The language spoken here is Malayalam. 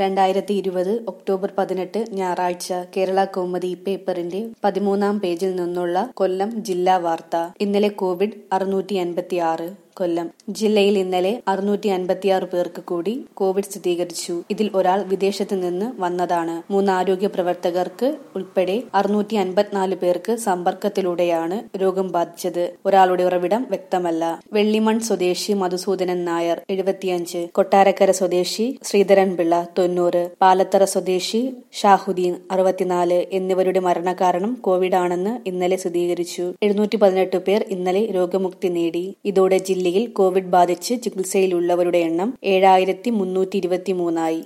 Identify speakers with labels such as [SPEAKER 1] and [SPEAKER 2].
[SPEAKER 1] രണ്ടായിരത്തി ഇരുപത് ഒക്ടോബർ പതിനെട്ട് ഞായറാഴ്ച കേരള കൗമുദി പേപ്പറിന്റെ പതിമൂന്നാം പേജിൽ നിന്നുള്ള കൊല്ലം ജില്ലാ വാർത്ത ഇന്നലെ കോവിഡ് അറുന്നൂറ്റി അൻപത്തി ആറ് കൊല്ലം ജില്ലയിൽ ഇന്നലെ അറുന്നൂറ്റി അൻപത്തിയാറ് പേർക്ക് കൂടി കോവിഡ് സ്ഥിരീകരിച്ചു ഇതിൽ ഒരാൾ വിദേശത്ത് നിന്ന് വന്നതാണ് മൂന്ന് ആരോഗ്യ പ്രവർത്തകർക്ക് ഉൾപ്പെടെ അറുന്നൂറ്റി അൻപത്തിനാല് പേർക്ക് സമ്പർക്കത്തിലൂടെയാണ് രോഗം ബാധിച്ചത് ഒരാളുടെ ഉറവിടം വ്യക്തമല്ല വെള്ളിമൺ സ്വദേശി മധുസൂദനൻ നായർ എഴുപത്തിയഞ്ച് കൊട്ടാരക്കര സ്വദേശി ശ്രീധരൻ പിള്ള തൊണ്ണൂറ് പാലത്തറ സ്വദേശി ഷാഹുദ്ദീൻ അറുപത്തിനാല് എന്നിവരുടെ മരണകാരണം കോവിഡ് ആണെന്ന് ഇന്നലെ സ്ഥിരീകരിച്ചു എഴുന്നൂറ്റി പതിനെട്ട് പേർ ഇന്നലെ രോഗമുക്തി നേടി ഇതോടെ ജില്ലയിൽ കോവിഡ് ബാധിച്ച് ചികിത്സയിലുള്ളവരുടെ എണ്ണം ഏഴായിരത്തി മുന്നൂറ്റി ഇരുപത്തിമൂന്നായി